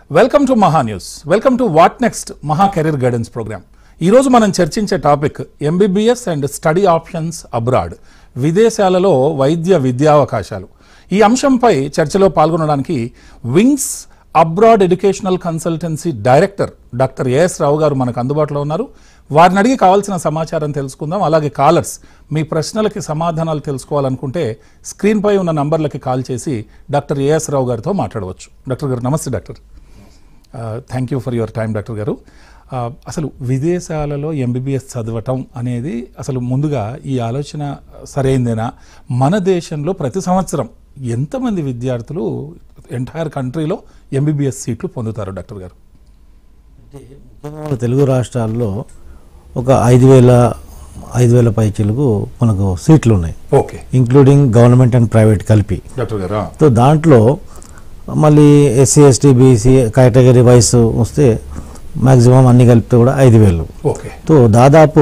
Welcome to Maha news welcome to what next Maha career guidance programme ఈరోజు మనం చర్చించే topic MBBS and study options abroad విదేశాలలో వైద్య విద్యావకాశాలు ఈ అంశంపై చర్చలో పాల్గొనడానికి wings abroad educational consultancy director doctor A S Rao మనకు అందుబాటులో ఉన్నారు వారిని అడిగి కావాల్సిన సమాచారం తెలుసుకుందాం అలాగే కాలర్స్ మీ ప్రశ్నలకి సమాధానాలు తెలుసుకోవాలనుకుంటే స్క్రీన్పై ఉన్న నంబర్లకి కాల్ చేసి డాక్టర్ ఏఎస్ రావు గారితో మాట్లాడవచ్చు డాక్టర్ గారు నమస్తే doctor thank you for your time doctor గారు ఆ, అసలు విదేశాలలో ఎంబీబీఎస్ చదవటం అనేది అసలు ముందుగా ఈ ఆలోచన సరైందేనా మన దేశంలో ప్రతి సంవత్సరం ఎంతమంది విద్యార్థులు ఎంటైర్ కంట్రీలో ఎంబీబీఎస్ సీట్లు పొందుతారు డాక్టర్ గారు ముఖ్యంగా మన తెలుగు రాష్ట్రాల్లో ఒక ఐదు వేల ఐదు వేల పైచీలకు మనకు సీట్లు ఉన్నాయి okay including government and private కలిపి డాక్టర్ గారు సో దాంట్లో మళ్ళీ SC ST BC category wise వస్తే మ్యాక్సిమం అన్ని కలిపితే కూడా ఐదు వేలు ఓకే సో దాదాపు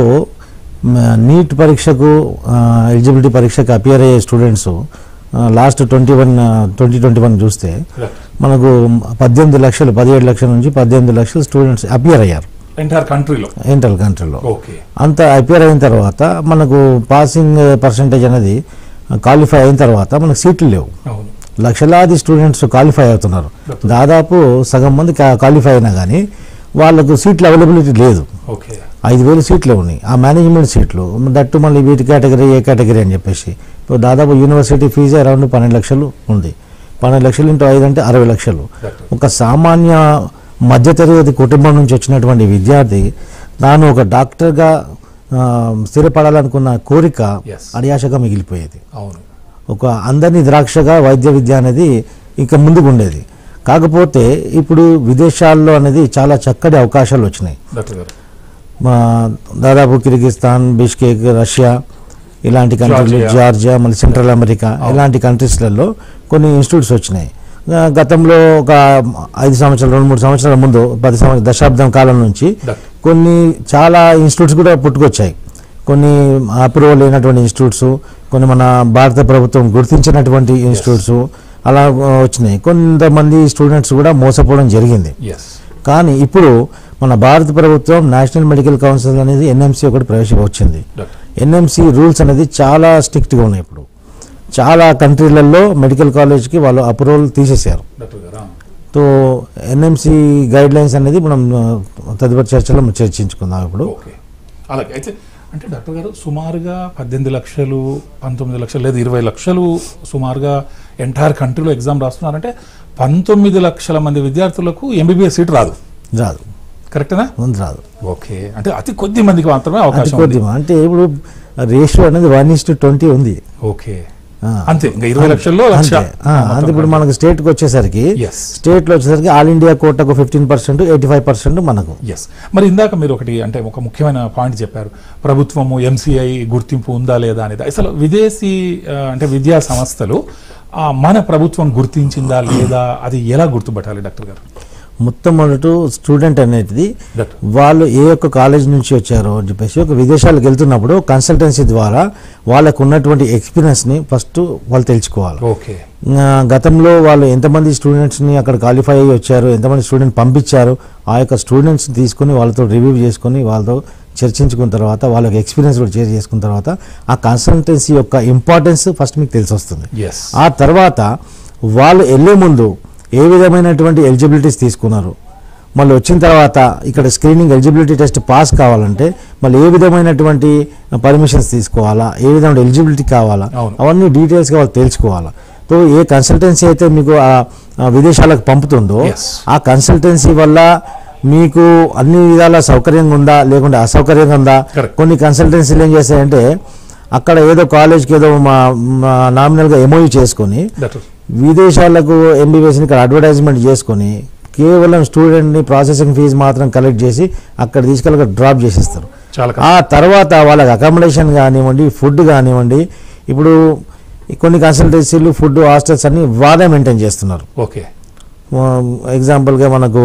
మ- నీట్ పరీక్షకు ఎలిజిబిలిటీ పరీక్షకు అపియర్ అయ్యే students last twenty one twenty twenty one చూస్తే మనకు పద్దెనిమిది లక్షలు పదిహేడు లక్షల నుంచి పద్దెనిమిది లక్షలు స్టూడెంట్స్ అపియర్ అయ్యారు ఎంటైర్ కంట్రీలో ఇంటర్ కంట్రీలో ఓకే అంత అపియర్ అయిన తర్వాత మనకు పాసింగ్ పర్సంటేజ్ అనేది క్వాలిఫై అయిన తర్వాత మనకు సీట్లు లేవు అవును లక్షలాది స్టూడెంట్స్ క్వాలిఫై అవుతున్నారు దాదాపు సగం మంది క్వాలిఫై అయినా కానీ వాళ్ళకు సీట్ల అవైలబిలిటీ లేదు ఓకే ఐదు వేలు సీట్లు ఉన్నాయి ఆ మేనేజ్మెంట్ సీట్లు దట్టు మళ్ళీ వీటి కేటగిరీ ఏ కేటగిరీ అని చెప్పేసి ఇప్పుడు దాదాపు యూనివర్సిటీ ఫీజు అరౌండ్ పన్నెండు లక్షలు ఉంది పన్నెండు లక్షలు ఇంటూ ఐదు అంటే అరవై లక్షలు డాక్టర్ ఒక సామాన్య మధ్యతరగతి కుటుంబం నుంచి వచ్చినటువంటి విద్యార్థి తాను ఒక డాక్టర్గా ఆ, స్థిరపడాలనుకున్న కోరిక Yes. అడియాశగా మిగిలిపోయేది అవును ఒక అందరినీ ద్రాక్షగా వైద్య విద్య అనేది ఇంకా ముందుకు ఉండేది కాకపోతే ఇప్పుడు విదేశాల్లో అనేది చాలా చక్కటి అవకాశాలు వచ్చినాయి డాక్టర్ గారు మా దాదాపు కిర్గిస్తాన్ బిష్కేక్ రష్యా ఇలాంటి కంట్రీలు జార్జియా. జార్జియా మళ్ళీ సెంట్రల్ అమెరికా ఇలాంటి కంట్రీస్లలో కొన్ని ఇన్స్టిట్యూట్స్ వచ్చినాయి ఆ, గతంలో ఒక ఐదు సంవత్సరాలు రెండు మూడు సంవత్సరాల ముందు పది సంవత్సరాల దశాబ్దం కాలం నుంచి డాక్టర్ కొన్ని చాలా ఇన్స్టిట్యూట్స్ కూడా పుట్టుకొచ్చాయి కొన్ని అప్రూవల్ అయినటువంటి ఇన్స్టిట్యూట్స్ కొన్ని మన భారత ప్రభుత్వం గుర్తించినటువంటి ఇన్స్టిట్యూట్స్ అలా ఆ, వచ్చినాయి కొంతమంది స్టూడెంట్స్ కూడా మోసపోవడం జరిగింది ఎస్ కానీ ఇప్పుడు మన భారత ప్రభుత్వం నేషనల్ మెడికల్ కౌన్సిల్ అనేది ఎన్ఎంసీ ఒకటి ప్రవేశ వచ్చింది డాక్టర్ ఎన్ఎంసీ రూల్స్ అనేది చాలా స్ట్రిక్ట్గా ఉన్నాయి ఇప్పుడు చాలా కంట్రీలలో మెడికల్ కాలేజ్కి వాళ్ళు అప్రూవల్ తీసేశారు డాక్టర్ గారు సో ఎన్ఎంసీ గైడ్ లైన్స్ అనేది మనం ఆ, తదుపరి చర్చలో మనం చర్చించుకుందాం ఇప్పుడు ఓకే అలాగే అయితే అంటే డాక్టర్ గారు సుమారుగా పద్దెనిమిది లక్షలు పంతొమ్మిది లక్షలు లేదా ఇరవై లక్షలు సుమారుగా ఎంటైర్ కంట్రీలో ఎగ్జామ్ రాస్తున్నారంటే పంతొమ్మిది లక్షల మంది విద్యార్థులకు ఎంబీబీఎస్ సీట్ రాదు రాదు కరెక్టేనా ముందు రాదు ఓకే అంటే అతి కొద్ది మందికి మాత్రమే అది అవకాశం ఉంది కొద్దిగా అంటే ఇప్పుడు రేషియో అనేది వన్ ఇస్ టు ట్వంటీ ఉంది ఓకే ఆ. అంతే ఇంకా ఇరవై లక్షల్లో లక్ష అంతే ఆ, అంతే ఇప్పుడు మనకు స్టేట్కి వచ్చేసరికి ఎస్ స్టేట్లో వచ్చేసరికి ఆల్ ఇండియా కోటకు fifteen percent eighty five percent మనకు ఎస్ మరి ఇందాక మీరు ఒకటి అంటే ఒక ముఖ్యమైన పాయింట్ చెప్పారు ప్రభుత్వము ఎంసీఐ గుర్తింపు ఉందా లేదా అనేది అసలు విదేశీ ఆ, అంటే విద్యా సంస్థలు ఆ, మన ప్రభుత్వం గుర్తించిందా లేదా అది ఎలా గుర్తుపట్టాలి డాక్టర్ గారు మొట్టమొదటి స్టూడెంట్ అనేది డాక్టర్ వాళ్ళు ఏ ఒక్క కాలేజ్ నుంచి వచ్చారో అని చెప్పేసి ఒక విదేశాలకు వెళ్తున్నప్పుడు కన్సల్టెన్సీ ద్వారా వాళ్ళకు ఉన్నటువంటి ఎక్స్పీరియన్స్ని ఫస్ట్ వాళ్ళు తెలుసుకోవాలి ఓకే ఆ, గతంలో వాళ్ళు ఎంతమంది స్టూడెంట్స్ని అక్కడ క్వాలిఫై అయ్యి వచ్చారు ఎంతమంది స్టూడెంట్ పంపించారు ఆ యొక్క స్టూడెంట్స్ తీసుకొని వాళ్ళతో రివ్యూ చేసుకొని వాళ్ళతో చర్చించుకున్న తర్వాత వాళ్ళకి ఎక్స్పీరియన్స్ కూడా షేర్ చేసుకున్న తర్వాత ఆ కన్సల్టెన్సీ యొక్క ఇంపార్టెన్స్ ఫస్ట్ మీకు తెలిసి వస్తుంది ఎస్ ఆ తర్వాత వాళ్ళు వెళ్ళే ముందు ఏ విధమైనటువంటి ఎలిజిబిలిటీస్ తీసుకున్నారు మళ్ళీ వచ్చిన తర్వాత ఇక్కడ స్క్రీనింగ్ ఎలిజిబిలిటీ టెస్ట్ పాస్ కావాలంటే మళ్ళీ ఏ విధమైనటువంటి పర్మిషన్స్ తీసుకోవాలా ఏ విధమైన ఎలిజిబిలిటీ కావాలా అవును. అవన్నీ డీటెయిల్స్గా వాళ్ళు తెలుసుకోవాలా సో ఏ కన్సల్టెన్సీ అయితే మీకు ఆ ఆ విదేశాలకు పంపుతుందో Yes. ఆ కన్సల్టెన్సీ వల్ల మీకు అన్ని విధాల సౌకర్యంగా ఉందా లేకుంటే అసౌకర్యంగా ఉందా Correct. కొన్ని కన్సల్టెన్సీలు ఏం చేస్తాయంటే అక్కడ ఏదో కాలేజ్కి ఏదో మా నామినల్గా ఎంఓయూ చేసుకొని డాక్టర్ విదేశాలకు ఎంబీబీఎస్ని ఇక్కడ అడ్వర్టైజ్మెంట్ చేసుకొని కేవలం స్టూడెంట్ని ప్రాసెసింగ్ ఫీజు మాత్రం కలెక్ట్ చేసి అక్కడ తీసుకెళ్ళి డ్రాప్ చేసేస్తారు చాలా కష్టం. ఆ తర్వాత వాళ్ళకి అకామిడేషన్ కానివ్వండి ఫుడ్ కానివ్వండి ఇప్పుడు ఈ కొన్ని కన్సల్టెన్సీలు ఫుడ్ హాస్టల్స్ అన్ని వారే మెయింటైన్ చేస్తున్నారు ఓకే ఎగ్జాంపుల్గా మనకు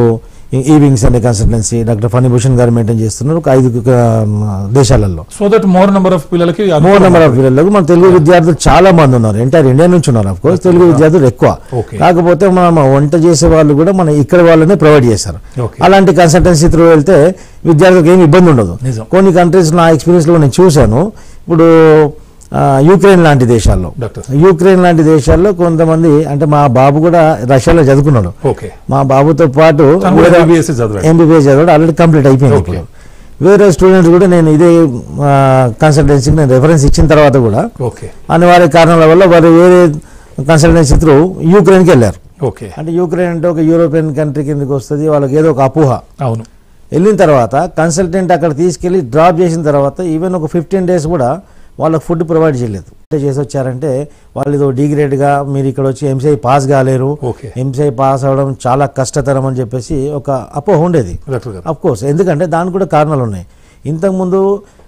ఈ వింగ్స్ అనే కన్సల్టెన్సీ డాక్టర్ ఫణిభూషణ్ గారు మెయింటైన్ చేస్తున్నారు ఒక ఐదు ఆ, దేశాలలో so that more number of పిల్లలకి మోర్ నెంబర్ ఆఫ్ పిల్లలకు మన తెలుగు విద్యార్థులు చాలా మంది ఉన్నారు ఎంటైర్ ఇండియా నుంచి ఉన్నారు అఫ్ కోర్స్ తెలుగు విద్యార్థులు ఎక్కువ Okay. కాకపోతే మన వంట చేసే వాళ్ళు కూడా మన ఇక్కడ వాళ్ళనే ప్రొవైడ్ చేస్తారు Okay. అలాంటి కన్సల్టెన్సీ త్రూ వెళ్తే విద్యార్థులకు ఏమి ఇబ్బంది ఉండదు నిజం. కొన్ని కంట్రీస్ నా ఎక్స్పీరియన్స్ లో నేను చూశాను ఇప్పుడు ఆ, యూక్రెయిన్ లాంటి దేశాల్లో డాక్టర్ యూక్రెయిన్ లాంటి దేశాల్లో కొంతమంది అంటే మా బాబు కూడా రష్యాలో చదువుకున్నాడు ఓకే మా బాబుతో పాటు తను కూడా MBBS చదివాడు. ఎంబీబీఎస్ చదివాడు ఆల్రెడీ కంప్లీట్ అయిపోయింది Okay. ఇప్పుడు వేరే స్టూడెంట్స్ కూడా నేను ఇదే కన్సల్టెన్సీకి నేను రెఫరెన్స్ ఇచ్చిన తర్వాత కూడా ఓకే అనివార్య కారణాల వల్ల వారు వేరే కన్సల్టెన్సీ త్రూ యూక్రెయిన్కి వెళ్ళారు ఓకే అంటే యూక్రెయిన్ అంటే ఒక యూరోపియన్ కంట్రీ కిందకి వస్తుంది వాళ్ళకి ఏదో ఒక అపోహ అవును వెళ్ళిన తర్వాత కన్సల్టెంట్ అక్కడ తీసుకెళ్లి డ్రాప్ చేసిన తర్వాత ఈవెన్ ఒక ఫిఫ్టీన్ డేస్ కూడా వాళ్ళకి ఫుడ్ ప్రొవైడ్ చేయలేదు అంటే చేసి వచ్చారంటే వాళ్ళు ఏదో డిగ్రేడ్గా మీరు ఇక్కడ వచ్చి ఎంసీఐ పాస్ కాలేరు ఓకే ఎంసీఐ పాస్ అవ్వడం చాలా కష్టతరం అని చెప్పేసి ఒక అపోహ ఉండేది డాక్టర్ గారు అఫ్ కోర్స్ ఎందుకంటే దానికి కూడా కారణాలు ఉన్నాయి ఇంతకుముందు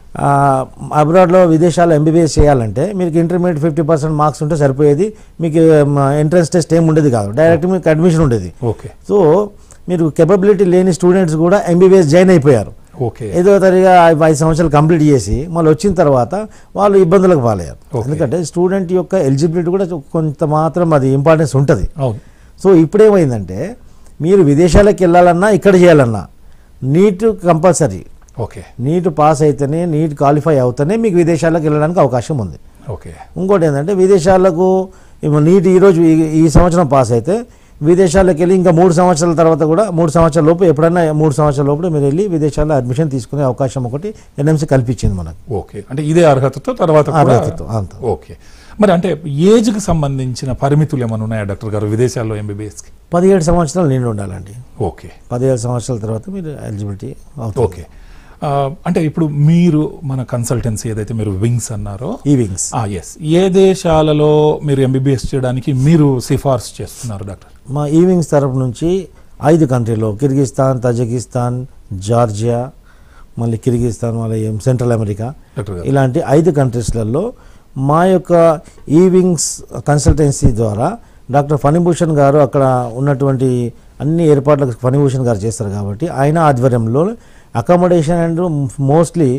అబ్రాడ్లో విదేశాల్లో ఎంబీబీఎస్ చేయాలంటే మీకు ఇంటర్మీడియట్ ఫిఫ్టీ పర్సెంట్ మార్క్స్ ఉంటే సరిపోయేది మీకు ఎంట్రన్స్ టెస్ట్ ఏం ఉండేది కాదు డైరెక్ట్ మీకు అడ్మిషన్ ఉండేది ఓకే సో మీరు కెపబిలిటీ లేని స్టూడెంట్స్ కూడా ఎంబీబీఎస్ జాయిన్ అయిపోయారు ఓకే ఏదో తరిగా ఐదు సంవత్సరాలు కంప్లీట్ చేసి మళ్ళీ వచ్చిన తర్వాత వాళ్ళు ఇబ్బందులకు పాలయ్యారు Okay. ఎందుకంటే స్టూడెంట్ యొక్క ఎలిజిబిలిటీ కూడా కొంత మాత్రం అది ఇంపార్టెన్స్ ఉంటుంది అవును సో ఇప్పుడేమైందంటే మీరు విదేశాలకు వెళ్ళాలన్నా ఇక్కడ చేయాలన్నా NEET compulsory okay NEET pass అయితేనే నీట్ క్వాలిఫై అవుతేనే మీకు విదేశాలకు వెళ్ళడానికి అవకాశం ఉంది ఓకే ఇంకోటి ఏంటంటే విదేశాలకు ఇప్పుడు నీట్ ఈరోజు ఈ ఈ సంవత్సరం పాస్ అయితే విదేశాలకు వెళ్ళి ఇంకా మూడు సంవత్సరాల తర్వాత కూడా మూడు సంవత్సరాల లోపు ఎప్పుడైనా మూడు సంవత్సరాల లోపు మీరు వెళ్ళి విదేశాల్లో అడ్మిషన్ తీసుకునే అవకాశం ఒకటి ఎన్ఎంసీ కల్పించింది మనకు ఓకే అంటే ఇదే అర్హతతో తర్వాత కూడా అర్హతతో, అంత. ఓకే మరి అంటే ఏజ్కి సంబంధించిన పరిమితులు ఏమైనా ఉన్నాయా డాక్టర్ గారు విదేశాల్లో ఎంబీబీఎస్కి పదిహేడు సంవత్సరాలు నిండి ఉండాలండి ఓకే పదిహేడు సంవత్సరాల తర్వాత మీరు ఎలిజిబిలిటీ అవుతుంది ఓకే ఆ, అంటే ఇప్పుడు మీరు మన కన్సల్టెన్సీ ఏదైతే మీరు వింగ్స్ అన్నారో ఈ వింగ్స్ ఎస్ ఏ దేశాలలో మీరు ఎంబీబీఎస్ చేయడానికి మీరు సిఫార్సు చేస్తున్నారు డాక్టర్ మా ఈ వింగ్స్ తరపు నుంచి ఐదు కంట్రీలో కిర్గిస్తాన్ తజకిస్తాన్ జార్జియా మళ్ళీ కిర్గిస్తాన్ మళ్ళీ ఏం సెంట్రల్ అమెరికా డాక్టర్ గారు ఇలాంటి ఐదు కంట్రీస్లలో మా యొక్క ఈ వింగ్స్ కన్సల్టెన్సీ ద్వారా డాక్టర్ ఫణిభూషణ్ గారు అక్కడ ఉన్నటువంటి అన్ని ఏర్పాట్లకు ఫణిభూషణ్ గారు చేస్తారు కాబట్టి ఆయన ఆధ్వర్యంలో అకామిడేషన్ అండ్ మోస్ట్లీ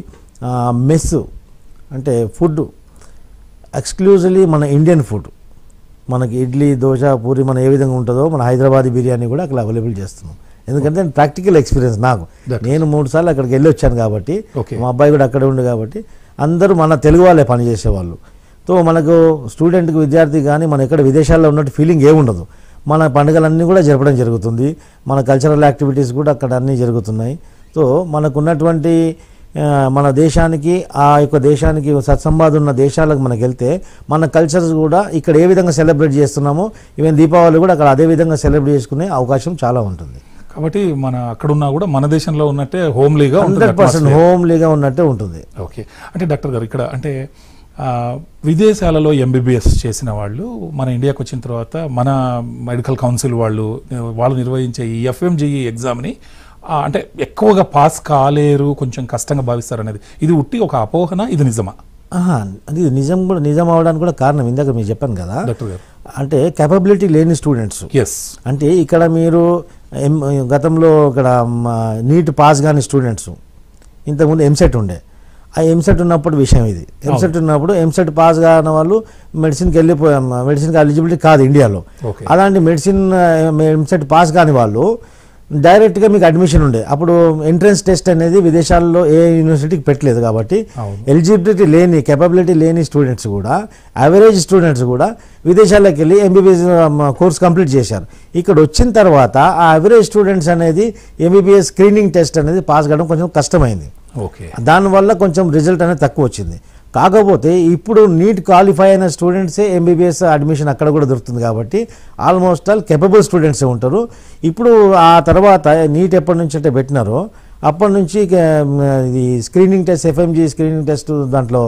మెస్ అంటే ఫుడ్ ఎక్స్క్లూజివ్లీ మన ఇండియన్ ఫుడ్ మనకి ఇడ్లీ దోశ పూరి మన ఏ విధంగా ఉంటుందో మన హైదరాబాదీ బిర్యానీ కూడా అక్కడ అవైలబుల్ చేస్తున్నాం ఎందుకంటే ప్రాక్టికల్ ఎక్స్పీరియన్స్ నాకు That- నేను మూడు సార్లు అక్కడికి వెళ్ళి వచ్చాను కాబట్టి Okay. మా అబ్బాయి కూడా అక్కడే ఉండు కాబట్టి అందరూ మన తెలుగు వాళ్ళే పనిచేసేవాళ్ళు సో మనకు స్టూడెంట్కి విద్యార్థి కానీ మన ఎక్కడ విదేశాల్లో ఉన్నట్టు ఫీలింగ్ ఏముండదు మన పండుగలన్నీ కూడా జరపడం జరుగుతుంది మన కల్చరల్ యాక్టివిటీస్ కూడా అక్కడ అన్నీ జరుగుతున్నాయి సో మనకున్నటువంటి ఆ, మన దేశానికి ఆ యొక్క దేశానికి సత్సంబాధ ఉన్న దేశాలకు మనకు వెళ్తే మన కల్చర్స్ కూడా ఇక్కడ ఏ విధంగా సెలబ్రేట్ చేస్తున్నామో ఈవెన్ దీపావళి కూడా అక్కడ అదే విధంగా సెలబ్రేట్ చేసుకునే అవకాశం చాలా ఉంటుంది కాబట్టి మన అక్కడున్నా కూడా మన దేశంలో ఉన్నట్టే హోమ్లీగా ఉంటుంది హండ్రెడ్ పర్సెంట్ atmosphere. హోమ్లీగా ఉన్నట్టే ఉంటుంది ఓకే అంటే డాక్టర్ గారు ఇక్కడ అంటే ఆ, విదేశాలలో ఎంబీబీఎస్ చేసిన వాళ్ళు మన ఇండియాకి వచ్చిన తర్వాత మన మెడికల్ కౌన్సిల్ వాళ్ళు వాళ్ళు నిర్వహించే ఈ ఎఫ్ఎంజిఈ ఎగ్జామ్ని ఆ, అంటే ఎక్కువగా పాస్ కాలేరు కొంచెం కష్టంగా భావిస్తారు అనేది ఇది ఉట్టి ఒక అపోహన ఇది నిజమా ఆహా, అది నిజం కూడా నిజం అవడానికి కూడా కారణం ఇందాక మీరు చెప్పాను కదా డాక్టర్ గారు అంటే కెపబిలిటీ లేని స్టూడెంట్స్ ఎస్ అంటే ఇక్కడ మీరు ఎం- గతంలో ఇక్కడ నీట్ పాస్ కాని స్టూడెంట్స్ ఇంతకుముందు ఎంసెట్ ఉండే ఆ ఎంసెట్ ఉన్నప్పుడు విషయం ఇది ఎంసెట్ ఉన్నప్పుడు ఎంసెట్ పాస్ కాని వాళ్ళు మెడిసిన్కి వెళ్ళిపోయాం మెడిసిన్కి ఎలిజిబిలిటీ కాదు ఇండియాలో ఓకే అలాంటి మెడిసిన్ ఎంసెట్ పాస్ కాని వాళ్ళు డైరెక్ట్గా మీకు అడ్మిషన్ ఉండే అప్పుడు ఎంట్రన్స్ టెస్ట్ అనేది విదేశాల్లో ఏ యూనివర్సిటీకి పెట్టలేదు కాబట్టి అవును. ఎలిజిబిలిటీ లేని కెపబిలిటీ లేని స్టూడెంట్స్ కూడా యావరేజ్ స్టూడెంట్స్ కూడా విదేశాల్లోకి వెళ్ళి ఎంబీబీఎస్ కోర్స్ కంప్లీట్ చేశారు ఇక్కడ వచ్చిన తర్వాత ఆ యావరేజ్ స్టూడెంట్స్ అనేది ఎంబీబీఎస్ స్క్రీనింగ్ టెస్ట్ అనేది పాస్ కావడం కొంచెం కష్టమైంది ఓకే దానివల్ల కొంచెం రిజల్ట్ అనేది తక్కువ వచ్చింది కాకపోతే ఇప్పుడు నీట్ క్వాలిఫై అయిన స్టూడెంట్సే ఎంబీబీఎస్ అడ్మిషన్ అక్కడ కూడా దొరుకుతుంది కాబట్టి ఆల్మోస్ట్ ఆల్ కెపబుల్ స్టూడెంట్సే ఉంటారు ఇప్పుడు ఆ తర్వాత నీట్ ఎప్పటి నుంచి అంటే పెట్టినారో అప్పటి నుంచి ఇక, మ్, ఇది screening test FMG screening test దాంట్లో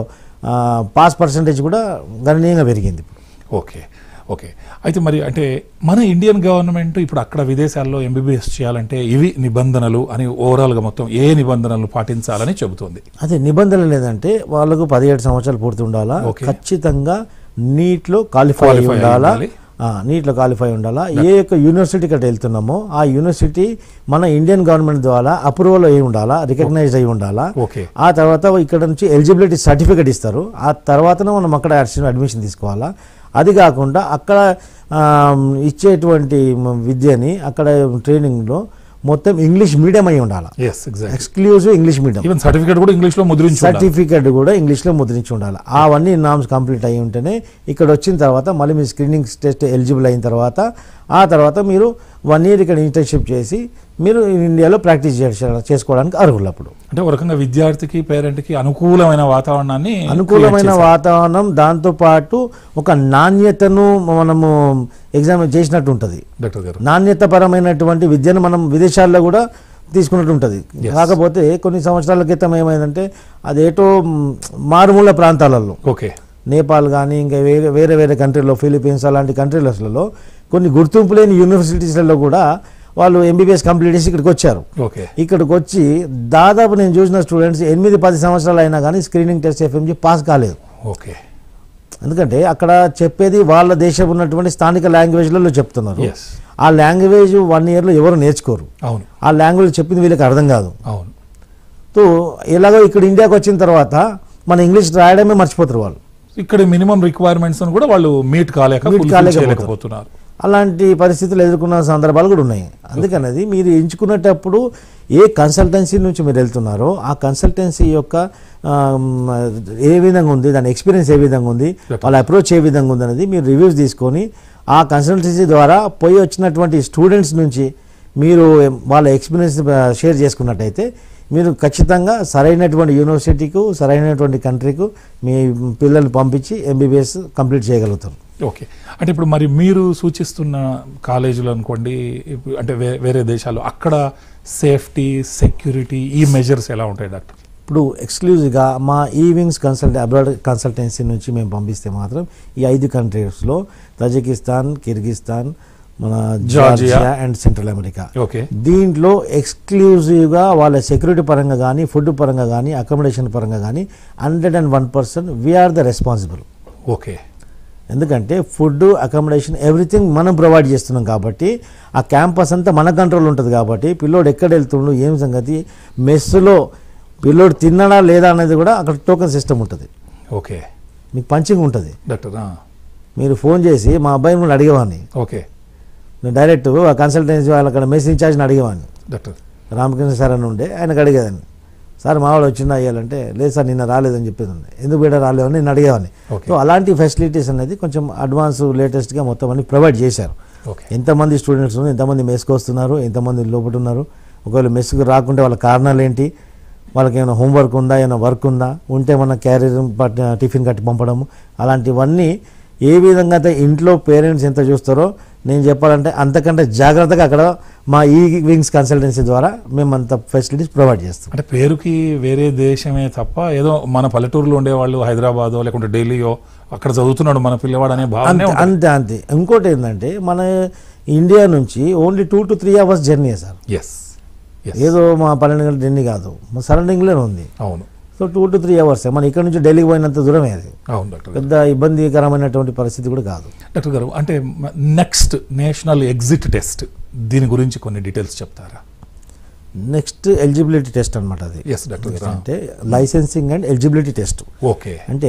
పాస్ పర్సంటేజ్ కూడా గణనీయంగా పెరిగింది ఓకే ఓకే అయితే మరి అంటే మన ఇండియన్ గవర్నమెంట్ ఇప్పుడు అక్కడ విదేశాల్లో ఎంబీబీఎస్ చేయాలంటే ఇవి నిబంధనలు అని ఓవరాల్గా మొత్తం ఏ నిబంధనలు పాటించాలని చెబుతోంది అదే నిబంధనలు లేదంటే వాళ్ళకు పదిహేడు సంవత్సరాలు పూర్తి ఉండాలా Okay. ఖచ్చితంగా నీట్లో క్వాలిఫై అయి Qualify అయి ఉండాలా ఉండాలి. నీట్లో క్వాలిఫై ఉండాలా ఏ యొక్క యూనివర్సిటీ ఇక్కడ వెళ్తున్నామో ఆ యూనివర్సిటీ మన ఇండియన్ గవర్నమెంట్ ద్వారా అప్రూవల్ అయి ఉండాలా రికగ్నైజ్ అయి ఉండాలా ఓకే ఆ తర్వాత ఇక్కడ నుంచి ఎలిజిబిలిటీ సర్టిఫికేట్ ఇస్తారు ఆ తర్వాతనే మనం అక్కడ అడ్మిషన్ అడ్మిషన్ తీసుకోవాలా అది కాకుండా అక్కడ ఆ, ఇచ్చేటువంటి మ- విద్యని అక్కడ ట్రైనింగ్లో మొత్తం ఇంగ్లీష్ మీడియం అయి ఉండాలి yes exact exclusive English medium even certificate కూడా ఇంగ్లీష్ లో ముద్రించి ఉండాలి. సర్టిఫికేట్ కూడా ఇంగ్లీష్లో ముద్రించి ఉండాలి అవన్నీ నామ్స్ కంప్లీట్ అయి ఉంటేనే ఇక్కడ వచ్చిన తర్వాత మళ్ళీ మీ స్క్రీనింగ్ టెస్ట్ ఎలిజిబుల్ అయిన తర్వాత ఆ తర్వాత మీరు వన్ ఇయర్ ఇక్కడ ఇంటర్న్షిప్ చేసి మీరు ఇండియాలో ప్రాక్టీస్ చేసుకోవడానికి అర్హులు అప్పుడు అంటే ఒక రకంగా విద్యార్థికి పేరెంట్ కి అనుకూలమైన వాతావరణాన్ని అనుకూలమైన create చేశారు. వాతావరణం దాంతో పాటు ఒక నాణ్యతను మనము ఎగ్జామ్ చేసినట్టు ఉంటుంది డాక్టర్ గారు నాణ్యతపరమైనటువంటి విద్యను మనం విదేశాల్లో కూడా తీసుకున్నట్టు ఉంటుంది Yes. కాకపోతే కొన్ని సంవత్సరాల క్రితం ఏమైందంటే అదేటో మ్, మారుమూల ప్రాంతాలలో ఓకే నేపాల్ కానీ ఇంకా వేరే వేరే వేరే కంట్రీలో ఫిలిపీన్స్ అలాంటి కంట్రీలలో కొన్ని గుర్తింపు లేని యూనివర్సిటీస్లలో కూడా వాళ్ళు ఎంబీబీఎస్ కంప్లీట్ చేసి ఇక్కడికి వచ్చారు ఓకే ఇక్కడికి వచ్చి దాదాపు నేను చూసిన స్టూడెంట్స్ ఎనిమిది పది సంవత్సరాలు అయినా కానీ స్క్రీనింగ్ టెస్ట్ ఎఫ్ఎంజీ పాస్ కాలేదు ఓకే ఎందుకంటే అక్కడ చెప్పేది వాళ్ళ దేశం ఉన్నటువంటి స్థానిక లాంగ్వేజ్లలో చెప్తున్నారు ఎస్ ఆ లాంగ్వేజ్ వన్ ఇయర్లో ఎవరు నేర్చుకోరు అవును ఆ లాంగ్వేజ్ చెప్పింది వీళ్ళకి అర్థం కాదు అవును సో ఎలాగో ఇక్కడ ఇండియాకి వచ్చిన తర్వాత మన ఇంగ్లీష్ రాయడమే మర్చిపోతారు వాళ్ళు ఇక్కడ మినిమం రిక్వైర్మెంట్స్ కూడా వాళ్ళు మీట్ కాలేక Meet fulfill కాలేకపోతారు. చేయలేకపోతున్నారు అలాంటి పరిస్థితులు ఎదుర్కొన్న సందర్భాలు కూడా ఉన్నాయి అందుకనేది మీరు ఎంచుకునేటప్పుడు ఏ కన్సల్టెన్సీ నుంచి మీరు వెళ్తున్నారో ఆ కన్సల్టెన్సీ యొక్క ఆమ్, ఏ విధంగా ఉంది దాని ఎక్స్పీరియన్స్ ఏ విధంగా ఉంది వాళ్ళ అప్రోచ్ ఏ విధంగా ఉంది అనేది మీరు రివ్యూస్ తీసుకొని ఆ కన్సల్టెన్సీ ద్వారా పోయి వచ్చినటువంటి స్టూడెంట్స్ నుంచి మీరు వాళ్ళ ఎక్స్పీరియన్స్ షేర్ చేసుకున్నట్టయితే మీరు ఖచ్చితంగా సరైనటువంటి యూనివర్సిటీకు సరైనటువంటి కంట్రీకు మీ పిల్లల్ని పంపించి ఎంబీబీఎస్ కంప్లీట్ చేయగలుగుతారు ఓకే అంటే ఇప్పుడు మరి మీరు సూచిస్తున్న కాలేజీలు అనుకోండి ఇప్పుడు అంటే వే- వేరే దేశాలు అక్కడ సేఫ్టీ సెక్యూరిటీ ఈ మెజర్స్ ఎలా ఉంటాయి డాక్టర్ ఇప్పుడు ఎక్స్క్లూజివ్గా మా ఈ వింగ్స్ కన్సల్ట్ అబ్రాడ్ కన్సల్టెన్సీ నుంచి మేము పంపిస్తే మాత్రం ఈ ఐదు కంట్రీస్లో తజికిస్తాన్ కిర్గిస్తాన్ మన Georgia. Georgia and central America okay దీంట్లో ఎక్స్క్లూజివ్గా వాళ్ళ సెక్యూరిటీ పరంగా కానీ ఫుడ్ పరంగా కానీ అకామిడేషన్ పరంగా కానీ hundred and one percent we're the responsible okay ఎందుకంటే ఫుడ్ అకామిడేషన్ ఎవ్రీథింగ్ మనం ప్రొవైడ్ చేస్తున్నాం కాబట్టి ఆ క్యాంపస్ అంతా మన కంట్రోల్ ఉంటుంది కాబట్టి పిల్లోడు ఎక్కడ వెళ్తుండు ఏం సంగతి మెస్సులో పిల్లోడు తిన్నాడా లేదా అనేది కూడా అక్కడ టోకెన్ సిస్టమ్ ఉంటుంది ఓకే మీకు పంచింగ్ ఉంటుంది డాక్టర్ ఆ, మీరు ఫోన్ చేసి మా అబ్బాయిని కూడా అడిగేవాడిని ఓకే నేను డైరెక్ట్ ఆ కన్సల్టెన్సీ వాళ్ళు అక్కడ మెస్ ఇన్ఛార్జ్ని అడిగేవాడిని డాక్టర్ రామకృష్ణ సార్ అని ఉండే ఆయనకు అడిగేదాన్ని సార్ మావాడు వచ్చిందా అయ్యాలంటే లేదు సార్ నిన్న రాలేదని చెప్పేదండి ఎందుకు బయట రాలేదని నేను అడిగేవాడిని ఓకే. సో అలాంటి ఫెసిలిటీస్ అనేది కొంచెం అడ్వాన్స్ లేటెస్ట్గా మొత్తం అన్ని ప్రొవైడ్ చేశారు ఓకే ఎంతమంది స్టూడెంట్స్ ఉన్నారు ఎంతమంది మెస్కి వస్తున్నారు ఎంతమంది లోపల ఉన్నారు ఒకవేళ మెస్కి రాకుంటే వాళ్ళ కారణాలు ఏంటి వాళ్ళకి ఏమైనా హోంవర్క్ ఉందా ఏమైనా వర్క్ ఉందా ఉంటే మన క్యారియర్ టిఫిన్ కట్టి పంపడము అలాంటివన్నీ ఏ విధంగా అయితే ఇంట్లో పేరెంట్స్ ఎంత చూస్తారో నేను చెప్పాలంటే అంతకంటే జాగ్రత్తగా అక్కడ మా ఈ వింగ్స్ కన్సల్టెన్సీ ద్వారా మేము అంత ఫెసిలిటీస్ ప్రొవైడ్ చేస్తాం అంటే పేరుకి వేరే దేశమే తప్ప ఏదో మన పల్లెటూరులో ఉండేవాళ్ళు హైదరాబాదో లేకుంటే ఢిల్లీయో అక్కడ చదువుతున్నాడు మన పిల్లవాడు అనే భావనే అంతే ఉంటుంది అంతే అంతే ఇంకోటి ఏంటంటే మన ఇండియా నుంచి only two to three hours journey sir yes yes ఏదో మా పన్నెండు గంటల ఢిల్లీ కాదు మా సరౌండింగ్లోనే ఉంది అవును so two to three hours మన ఇక్కడ నుంచి ఢిల్లీకి పోయినంత దూరమే అది అవును డాక్టర్ గారు పెద్ద ఇబ్బందికరమైనటువంటి పరిస్థితి కూడా కాదు డాక్టర్ గారు అంటే నెక్స్ట్ నేషనల్ ఎగ్జిట్ టెస్ట్ దీని గురించి కొన్ని డీటెయిల్స్ చెప్తారా నెక్స్ట్ ఎలిజిబిలిటీ టెస్ట్ అనమాట అది ఎస్ డాక్టర్ గారు అంటే licensing and eligibility test okay అంటే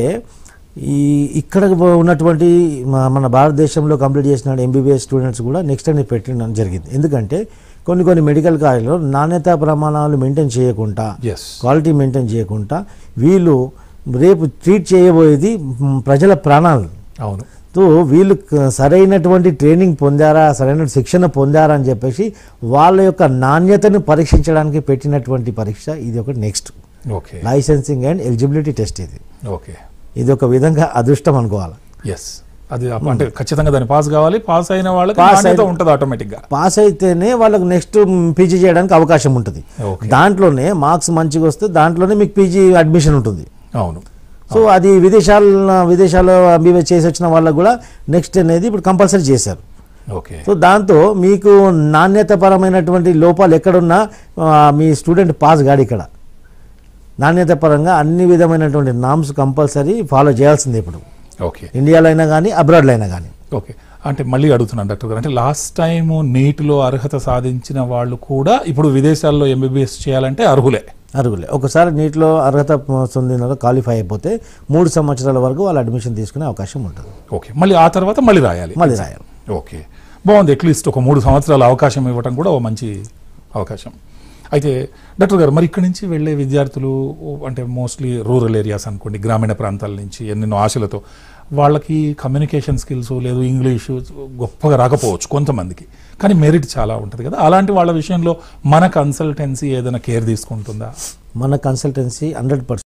ఈ ఇక్కడ ఉన్నటువంటి మా- మన భారతదేశంలో కంప్లీట్ చేసిన ఎంబీబీఎస్ స్టూడెంట్స్ కూడా నెక్స్ట్ అని పెట్టడం జరిగింది ఎందుకంటే కొన్ని కొన్ని మెడికల్ కాలేజీలో నాణ్యతా ప్రమాణాలు మెయింటైన్ చేయకుండా ఎస్ క్వాలిటీ మెయింటైన్ చేయకుండా వీళ్ళు రేపు ట్రీట్ చేయబోయేది మ్, ప్రజల ప్రాణాలు అవును తో వీళ్ళు క- సరైనటువంటి ట్రైనింగ్ పొందారా సరైన శిక్షణ పొందారా అని చెప్పేసి వాళ్ళ యొక్క నాణ్యతను పరీక్షించడానికి పెట్టినటువంటి పరీక్ష ఇది ఒక NEXT okay licensing and eligibility test ఇది ఓకే ఇది ఒక విధంగా అదృష్టం అనుకోవాలి ఎస్ అది అప్ప- అంటే ఖచ్చితంగా దాన్ని పాస్ కావాలి పాస్ అయిన వాళ్ళకి Pass నాణ్యత అయిన- ఉంటుంది ఆటోమేటిక్ గా పాస్ అయితేనే వాళ్ళకి నెక్స్ట్ పీజీ చేయడానికి అవకాశం ఉంటుంది ఓకే దాంట్లోనే మార్క్స్ మంచిగా వస్తే దాంట్లోనే మీకు పీజీ అడ్మిషన్ ఉంటుంది అవును సో అది విదేశాల విదేశాల్లో ఎంబీబీఎస్ చేసి వచ్చిన వాళ్ళకు కూడా నెక్స్ట్ అనేది ఇప్పుడు కంపల్సరీ చేశారు ఓకే సో దాంతో మీకు నాణ్యతపరమైనటువంటి లోపాలు ఎక్కడున్నా ఆ, మీ స్టూడెంట్ పాస్ గాడు ఇక్కడ నాణ్యత పరంగా అన్ని విధమైనటువంటి నామ్స్ కంపల్సరీ ఫాలో చేయాల్సిందే ఇప్పుడు ఓకే ఇండియాలో అయినా కానీ అబ్రాడ్లో అయినా కానీ ఓకే అంటే మళ్ళీ అడుగుతున్నాను డాక్టర్ గారు అంటే లాస్ట్ టైం నీటిలో అర్హత సాధించిన వాళ్ళు కూడా ఇప్పుడు విదేశాల్లో ఎంబీబీఎస్ చేయాలంటే అర్హులే అరుగులే ఒకసారి నీటిలో అర్హత పొందిన క్వాలిఫై అయిపోతే మూడు సంవత్సరాల వరకు వాళ్ళు అడ్మిషన్ తీసుకునే అవకాశం ఉంటుంది ఓకే మళ్ళీ ఆ తర్వాత మళ్ళీ రాయాలి మళ్ళీ రాయాలి ఓకే బాగుంది అట్లీస్ట్ ఒక మూడు సంవత్సరాల అవకాశం ఇవ్వటం కూడా ఓ మంచి అవకాశం అయితే డాక్టర్ గారు మరి ఇక్కడి నుంచి వెళ్ళే విద్యార్థులు అంటే మోస్ట్లీ రూరల్ ఏరియాస్ అనుకోండి గ్రామీణ ప్రాంతాల నుంచి ఎన్నెన్నో ఆశలతో వాళ్ళకి కమ్యూనికేషన్ స్కిల్స్ లేదు ఇంగ్లీషు గొప్పగా రాకపోవచ్చు కొంతమందికి కానీ మెరిట్ చాలా ఉంటుంది కదా అలాంటి వాళ్ళ విషయంలో మన కన్సల్టెన్సీ ఏదైనా కేర్ తీసుకుంటుందా మన కన్సల్టెన్సీ హండ్రెడ్